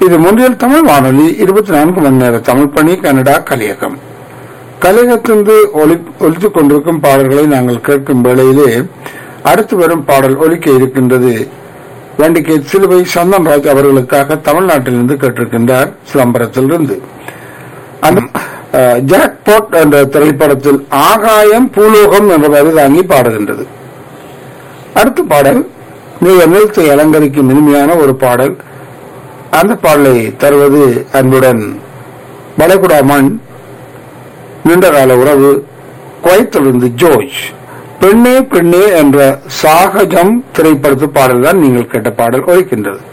இது முன்றியல் தமிழ் வானொலி இருபத்தி நான்கு மணி நேர தமிழ் பணி கனடா கலியகம் கலியகத்திலிருந்து ஒலி ஒலித்துக் கொண்டிருக்கும் பாடல்களை நாங்கள் கேட்கும் வேளையிலே அடுத்து வரும் பாடல் ஒலிக்க இருக்கின்றது வண்டிகை சிலுவை சந்தன்ராஜ் அவர்களுக்காக தமிழ்நாட்டிலிருந்து கேட்டிருக்கின்றார் சிதம்பரத்திலிருந்து அந்த அஹ், ஜாக்பாட் என்ற திரைப்படத்தில் ஆகாயம் பூலோகம் என்ற வரி தாங்கி பாடுகின்றது அடுத்த பாடல் மிக நிலத்தை அலங்கரிக்கும் இனிமையான ஒரு பாடல் அந்த பாடலை தருவது அன்புடன் வளைகுடா மண் நீண்டகால உறவு குவைத்திலிருந்து ஜோர்ஜ் பெண்ணே பெண்ணே என்ற சாகஜம் திரைப்படத்து பாடல் தான் நீங்கள் கேட்ட பாடல் ஒழிக்கின்றது